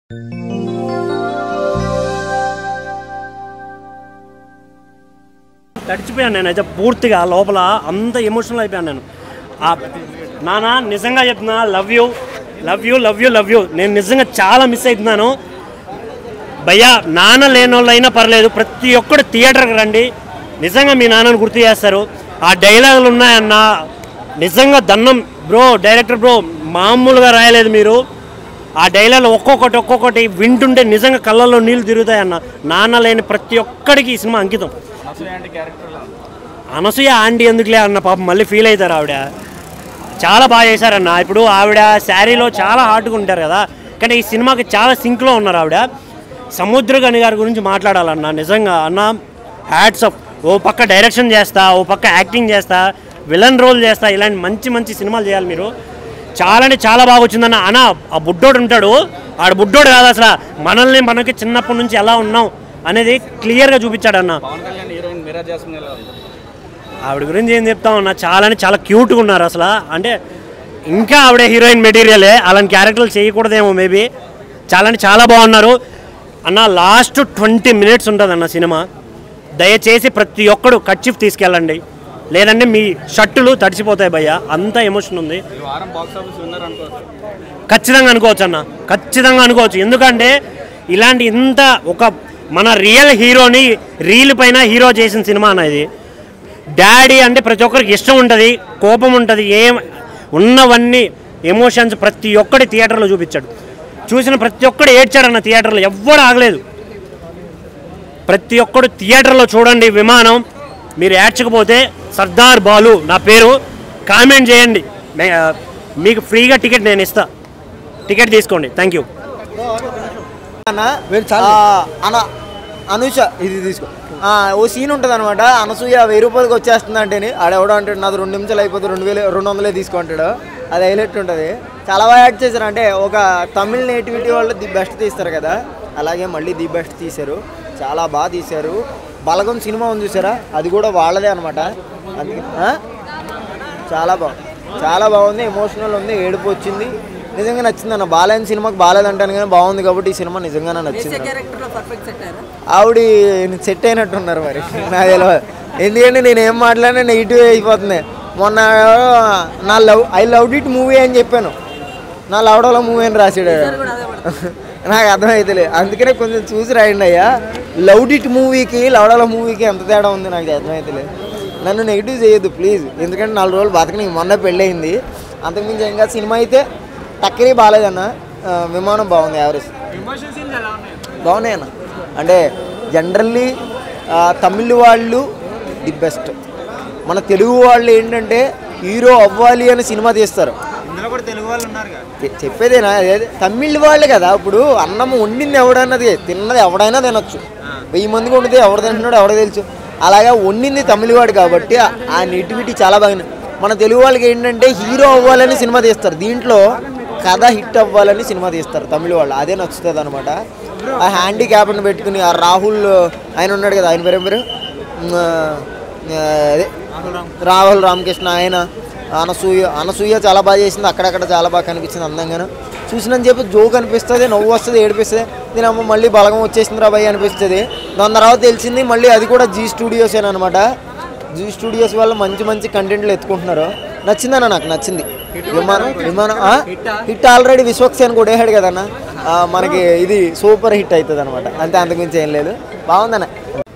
తడిచిపోయాను నేనైతే పూర్తిగా లోపల అంత ఎమోషనల్ అయిపోయాను నేను ఆ నానా నిజంగా చెప్తున్నా love you love you love you love you నేను నిజంగా చాలా మిస్ అవుతున్నాను భయ్యా నాన్న లేని వాళ్ళు అయినా పర్లేదు ప్రతి ఒక్కడు థియేటర్కి రండి నిజంగా మీ నాన్నను గుర్తు చేస్తారు ఆ డైలాగులు ఉన్నాయన్న నిజంగా దన్నం బ్రో డైరెక్టర్ బ్రో మామూలుగా రాయలేదు మీరు ఆ డైలాగ్ ఒక్కొక్కటి ఒక్కొక్కటి వింటుంటే నిజంగా కళ్ళల్లో నీళ్ళు తిరుగుతాయన్న నాన్న లేని ప్రతి ఒక్కడికి ఈ సినిమా అంకితం అనసూయ ఆంటీ ఎందుకులే అన్న పాపం మళ్ళీ ఫీల్ అవుతారు ఆవిడ చాలా బాగా చేశారన్న ఇప్పుడు ఆవిడ శారీలో చాలా హార్డ్గా ఉంటారు కదా కానీ ఈ సినిమాకి చాలా సింక్లో ఉన్నారు ఆవిడ సముద్రగని గారి గురించి మాట్లాడాలన్న నిజంగా అన్న హ్యాట్స్ ఆఫ్ ఓ పక్క డైరెక్షన్ చేస్తా ఓ పక్క యాక్టింగ్ చేస్తా విలన్ రోల్ చేస్తా ఇలాంటి మంచి మంచి సినిమాలు చేయాలి మీరు చాలా అంటే చాలా బాగా వచ్చిందన్న అన్న ఆ బుడ్డోడు ఉంటాడు ఆడ బుడ్డోడు కాదు అసలు మనల్ని మనకి చిన్నప్పటి నుంచి ఎలా ఉన్నాం అనేది క్లియర్గా చూపించాడు అన్న పవన్ కళ్యాణ్ హీరోయిన్ మీరా జాస్మిన్ ఎలా ఉంది ఆవిడ గురించి ఏం చెప్తాం అన్న చాలా అంటే చాలా క్యూట్గా ఉన్నారు అసలు అంటే ఇంకా ఆవిడ హీరోయిన్ మెటీరియలే అలాంటి క్యారెక్టర్లు చేయకూడదేమో మేబీ చాలా అంటే చాలా బాగున్నారు అన్న లాస్ట్ ట్వంటీ మినిట్స్ ఉంటుంది అన్న సినిమా దయచేసి ప్రతి ఒక్కడు కచ్చిఫ్ తీసుకెళ్ళండి లేదంటే మీ షర్టులు తడిసిపోతాయి భయ్య అంత ఎమోషన్ ఉంది ఈ వారం బాక్స్ ఆఫీస్ విన్నర్ అనుకోవచ్చు ఖచ్చితంగా అనుకోవచ్చు అన్న ఖచ్చితంగా అనుకోవచ్చు ఎందుకంటే ఇలాంటి ఇంత ఒక మన రియల్ హీరోని రీల్ పైన హీరో చేసిన సినిమా అన్న ఇది డాడీ అంటే ప్రతి ఒక్కరికి ఇష్టం ఉంటుంది కోపం ఉంటుంది ఏం ఉన్నవన్నీ ఎమోషన్స్ ప్రతి ఒక్కటి థియేటర్లో చూపించాడు చూసిన ప్రతి ఒక్కడు ఏడ్చాడన్న థియేటర్లో ఎవ్వడు ఆగలేదు ప్రతి ఒక్కడు థియేటర్లో చూడండి విమానం మీరు ఏడ్చకపోతే సర్దార్ బాలు నా పేరు కామెంట్ చేయండి నే- ఆ, మీకు ఫ్రీగా టికెట్ నేను ఇస్తా టికెట్ తీసుకోండి థ్యాంక్ యూ అన్న ఆ, అన అనుష ఇది తీసుకో ఆ, ఓ సీన్ ఉంటుంది అనమాట అనసూయ వెయ్యి రూపాయలకి వచ్చేస్తుంది అంటే ఆడెవడో అంటాడు నాది రెండు నిమిషాలు అయిపోతే రెండు వేలు రెండు వందలే తీసుకుంటాడు అది హైలైట్ ఉంటుంది చాలా బాగా యాడ్ చేశారు అంటే ఒక తమిళ నేటివిటీ వాళ్ళు ది బెస్ట్ తీస్తారు కదా అలాగే మళ్ళీ ది బెస్ట్ తీశారు చాలా బాగా తీశారు బలగం సినిమా ఉంది చూసారా అది కూడా వాళ్ళదే అనమాట అందుకే ఆ? చాలా బాగుంది చాలా బాగుంది ఎమోషనల్ ఉంది ఏడుపు వచ్చింది నిజంగా నచ్చింది అన్న బాలేని సినిమాకి బాగాలేదంటాను కానీ బాగుంది కాబట్టి ఈ సినిమా నిజంగానే నచ్చింది నాకు. ఆవిడ సెట్ అయినట్టున్నారు మరి నాకు తెలియదు ఎందుకంటే నేను ఏం మాట్లాడినా నెగిటివ్ అయిపోతుంది మొన్న ఎవరో నా love I love it movie అని చెప్పాను నా లవడలో మూవీ అని రాసాడు నాకు అర్థమైతలే అందుకనే కొంచెం చూసి రాయండి అయ్యా లవ్ ఇట్ మూవీకి లవడలో మూవీకి ఎంత తేడా ఉంది నాకు అర్థమైతలే నన్ను నెగిటివ్ చేయొద్దు ప్లీజ్ ఎందుకంటే నాలుగు రోజులు బతకని మొన్న పెళ్ళయింది అంతకుమించి ఏం కాదు సినిమా అయితే టక్కరి బాగాలేదన్న ఆ, విమానం బాగుంది యావరేజ్ బాగున్నాయి అన్న అంటే జనరల్లీ తమిళ్ వాళ్ళు ది బెస్ట్ మన తెలుగు వాళ్ళు ఏంటంటే హీరో అవ్వాలి అని సినిమా తీస్తారు ఇందులో కూడా తెలుగు వాళ్ళు ఉన్నారుగా చె- చెప్పేదేనా అదే తమిళ్ వాళ్ళే కదా ఇప్పుడు అన్నం వండింది ఎవడన్నది తిన్నది ఎవడైనా తినొచ్చు వెయ్యి మందికి వండితే ఎవడు తింటున్నాడు ఎవడో తెలుసు అలాగే వండింది తమిళవాడు కాబట్టి ఆ- ఆ నెటివిటీ చాలా బాగా మన తెలుగు వాళ్ళకి ఏంటంటే హీరో అవ్వాలని సినిమా తీస్తారు దీంట్లో కథ హిట్ అవ్వాలని సినిమా తీస్తారు తమిళ వాళ్ళు అదే నచ్చుతుంది అనమాట ఆ హ్యాండిక్యాప్ని పెట్టుకుని ఆ రాహుల్ ఆయన ఉన్నాడు కదా ఆయన పేరు ఏం పేరు ఉమ్, ఆ, అదే రాహుల్ రామకృష్ణ ఆయన అనసూయ అనసూయ చాలా బాగా చేసింది అక్కడక్కడ చాలా బాగా కనిపించింది అందంగాను చూసినని చెప్పి జోక్ అనిపిస్తుంది నవ్వు వస్తుంది ఏడిపిస్తుంది దీని అమ్మ మళ్ళీ బలగం వచ్చేసింది రా భయ్ అనిపిస్తుంది దాని తర్వాత తెలిసింది మళ్ళీ అది కూడా జీ స్టూడియోస్ అనమాట జీ స్టూడియోస్ వాళ్ళు మంచి మంచి కంటెంట్లు ఎత్తుకుంటున్నారు నచ్చిందన్న నాకు నచ్చింది విమానం విమానం ఆ? హిట్ ఆల్రెడీ విశ్వక్సేన్ కూడా వేసాడు కదన్న ఆ, మనకి ఇది సూపర్ హిట్ అవుతుంది అనమాట అంతే అంతకుమించి ఏం లేదు బాగుందన్న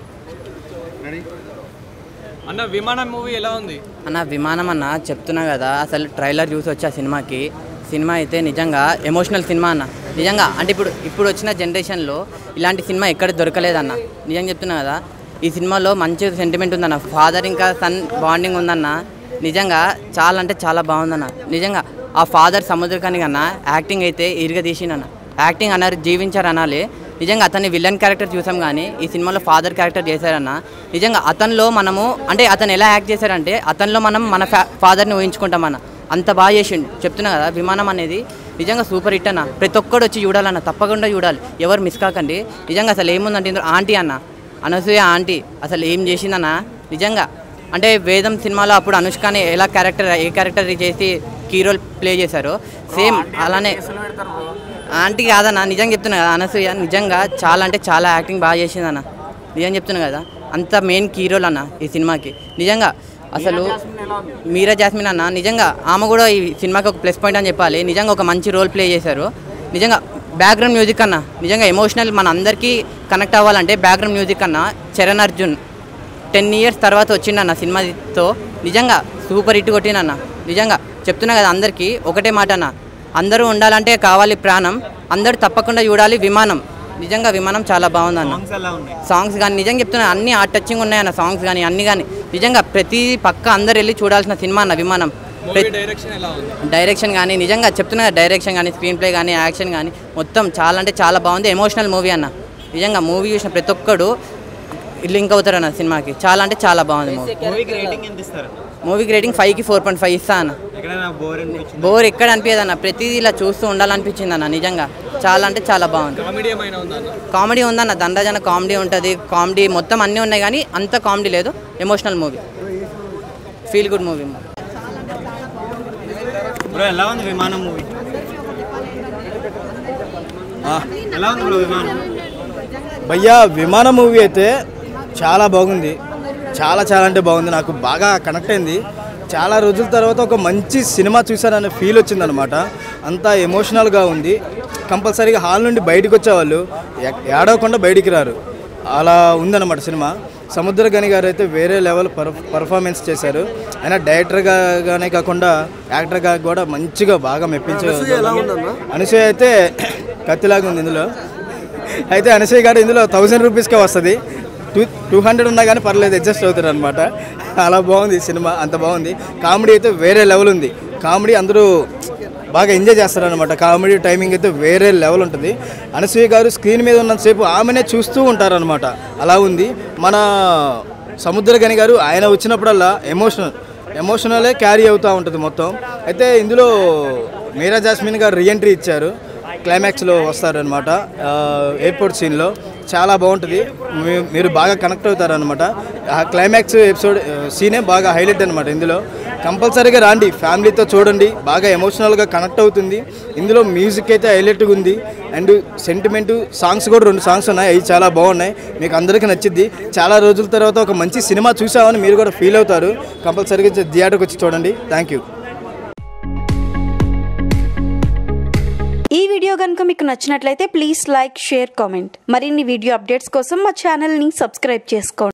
అన్న విమానం మూవీ ఎలా ఉంది అన్న విమానం అన్న చెప్తున్నా కదా అసలు ట్రైలర్ చూసి వచ్చి ఆ సినిమాకి సినిమా అయితే నిజంగా ఎమోషనల్ సినిమా అన్న నిజంగా అంటే ఇప్పుడు ఇప్పుడు వచ్చిన జనరేషన్లో ఇలాంటి సినిమా ఎక్కడ దొరకలేదన్న నిజంగా చెప్తున్నా కదా ఈ సినిమాలో మంచి సెంటిమెంట్ ఉందన్న ఫాదర్ ఇంకా సన్ బాండింగ్ ఉందన్న నిజంగా చాలా అంటే చాలా బాగుందన్న నిజంగా ఆ ఫాదర్ సముద్రకాని కన్నా యాక్టింగ్ అయితే ఇరుగ తీసిండన్న యాక్టింగ్ అన్నారు జీవించారు అనాలి నిజంగా అతన్ని విలన్ క్యారెక్టర్ చూసాం కానీ ఈ సినిమాలో ఫాదర్ క్యారెక్టర్ చేశారన్న నిజంగా అతనిలో మనము అంటే అతను ఎలా యాక్ట్ చేశారంటే అతనిలో మనం మన ఫా ఫాదర్ని ఊహించుకుంటామన్న అంత బాగా చేసిండు చెప్తున్నా కదా విమానం అనేది నిజంగా సూపర్ హిట్ అన్న ప్రతి ఒక్కడు వచ్చి చూడాలన్న తప్పకుండా చూడాలి ఎవరు మిస్ కాకండి నిజంగా అసలు ఏముందంటే ఇందులో ఆంటీ అన్న అనసూయ ఆంటీ అసలు ఏం చేసిందన్న నిజంగా అంటే వేదం సినిమాలో అప్పుడు అనుష్కని ఎలా క్యారెక్టర్ ఏ క్యారెక్టర్ చేసి కీ రోల్ ప్లే చేశారో సేమ్ అలానే ఆంటీ కాదన్న నిజంగా చెప్తున్నా కదా అనసూయ నిజంగా చాలా అంటే చాలా యాక్టింగ్ బాగా చేసిందన్న నిజం చెప్తున్నా కదా అంత మెయిన్ హీరోలు అన్న ఈ సినిమాకి నిజంగా అసలు మీరా జాస్మిన్ అన్న నిజంగా ఆమె కూడా ఈ సినిమాకి ఒక ప్లస్ పాయింట్ అని చెప్పాలి నిజంగా ఒక మంచి రోల్ ప్లే చేశారు నిజంగా బ్యాక్గ్రౌండ్ మ్యూజిక్ అన్న నిజంగా ఎమోషనల్ మన అందరికీ కనెక్ట్ అవ్వాలంటే బ్యాక్గ్రౌండ్ మ్యూజిక్ అన్న చరణ్ అర్జున్ టెన్ ఇయర్స్ తర్వాత వచ్చిండన్న సినిమాతో నిజంగా సూపర్ హిట్ కొట్టిండన్న నిజంగా చెప్తున్నా కదా అందరికీ ఒకటే మాట అన్న అందరూ ఉండాలంటే కావాలి ప్రాణం అందరూ తప్పకుండా చూడాలి విమానం నిజంగా విమానం చాలా బాగుందన్న సాంగ్స్ ఎలా ఉన్నాయి సాంగ్స్ కానీ నిజంగా చెప్తున్నా అన్ని ఆ టచింగ్ ఉన్నాయన్న సాంగ్స్ కానీ అన్ని కానీ నిజంగా ప్రతి పక్క అందరు వెళ్ళి చూడాల్సిన సినిమా అన్న విమానం మూవీ డైరెక్షన్ ఎలా ఉంది డైరెక్షన్ కానీ నిజంగా చెప్తున్నా కదా, డైరెక్షన్ కానీ స్క్రీన్ ప్లే కానీ యాక్షన్ కానీ మొత్తం చాలా అంటే చాలా బాగుంది ఎమోషనల్ మూవీ అన్న నిజంగా మూవీ చూసిన ప్రతి ఒక్కడు లింక్ అవుతారు అన్న సినిమాకి చాలా అంటే చాలా బాగుంది మూవీ మూవీకి రేటింగ్ ఎంత ఇస్తారు మూవీకి రేటింగ్ ఫైవ్కి ఫోర్ పాయింట్ ఫైవ్ ఇస్తా అన్న ఎక్కడైనా బోర్ అనిపించింది బోర్ ఎక్కడ అనిపించదు అన్న ప్రతిదీ ఇలా చూస్తూ ఉండాలనిపించింది అన్న నిజంగా చాలా అంటే చాలా బాగుంది కామెడీ ఏమైనా ఉందా అన్న కామెడీ ఉందన్న దండజన కామెడీ ఉంటుంది కామెడీ మొత్తం అన్నీ ఉన్నాయి కానీ అంత కామెడీ లేదు emotional movie feel good movie bro ఎలా ఉంది విమానం మూవీ ఎలా ఉంది బ్రో విమానం భయ్యా విమాన మూవీ అయితే చాలా బాగుంది చాలా చాలా అంటే బాగుంది నాకు బాగా కనెక్ట్ అయింది చాలా రోజుల తర్వాత ఒక మంచి సినిమా చూశాననే ఫీల్ వచ్చిందనమాట అంత ఎమోషనల్గా ఉంది కంపల్సరీగా హాల్ నుండి బయటికి వచ్చేవాళ్ళు ఎ- ఏడవకుండా బయటికి రారు అలా ఉందన్నమాట సినిమా సముద్ర గని గారు అయితే వేరే లెవెల్ పర్ పర్ఫార్మెన్స్ చేశారు ఆయన డైరెక్టర్గా గానే కాకుండా యాక్టర్గా కూడా మంచిగా బాగా మెప్పించారు అనసూయ అయితే కత్తిలాగా ఉంది ఇందులో అయితే అనసూయ గారు ఇందులో థౌజండ్ రూపీస్కే వస్తుంది టూ టూ హండ్రెడ్ ఉన్నా కానీ పర్లేదు అడ్జస్ట్ అవుతారు అనమాట అలా బాగుంది సినిమా అంత బాగుంది కామెడీ అయితే వేరే లెవెల్ ఉంది కామెడీ అందరూ బాగా ఎంజాయ్ చేస్తారనమాట కామెడీ టైమింగ్ అయితే వేరే లెవెల్ ఉంటుంది అనసూయ గారు స్క్రీన్ మీద ఉన్నంతసేపు ఆమెనే చూస్తూ ఉంటారనమాట అలా ఉంది మన సముద్రగని గారు ఆయన వచ్చినప్పుడల్లా ఎమోషనల్ ఎమోషనలే క్యారీ అవుతూ ఉంటుంది మొత్తం అయితే ఇందులో మీరా జాస్మిన్ గారు రీఎంట్రీ ఇచ్చారు క్లైమాక్స్లో వస్తారనమాట ఎయిర్పోర్ట్ సీన్లో చాలా బాగుంటుంది మీ- మీరు బాగా కనెక్ట్ అవుతారనమాట ఆ క్లైమాక్స్ ఎపిసోడ్ ఆ, సీనే బాగా హైలైట్ అనమాట ఇందులో కంపల్సరీగా రాండి ఫ్యామిలీతో చూడండి బాగా ఎమోషనల్గా కనెక్ట్ అవుతుంది ఇందులో మ్యూజిక్ అయితే హైలైట్గా ఉంది అండ్ సెంటిమెంట్ సాంగ్స్ కూడా రెండు సాంగ్స్ ఉన్నాయి అవి చాలా బాగున్నాయి మీకు అందరికీ నచ్చిద్ది చాలా రోజుల తర్వాత ఒక మంచి సినిమా చూసామని మీరు కూడా ఫీల్ అవుతారు కంపల్సరీగా థియేటర్కి వచ్చి చూడండి థ్యాంక్ యూ ఈ వీడియో కనుక మీకు నచ్చినట్లయితే ప్లీజ్ లైక్ షేర్ కామెంట్ మరిన్ని వీడియో అప్డేట్స్ కోసం మా ఛానల్ని సబ్స్క్రైబ్ చేసుకోండి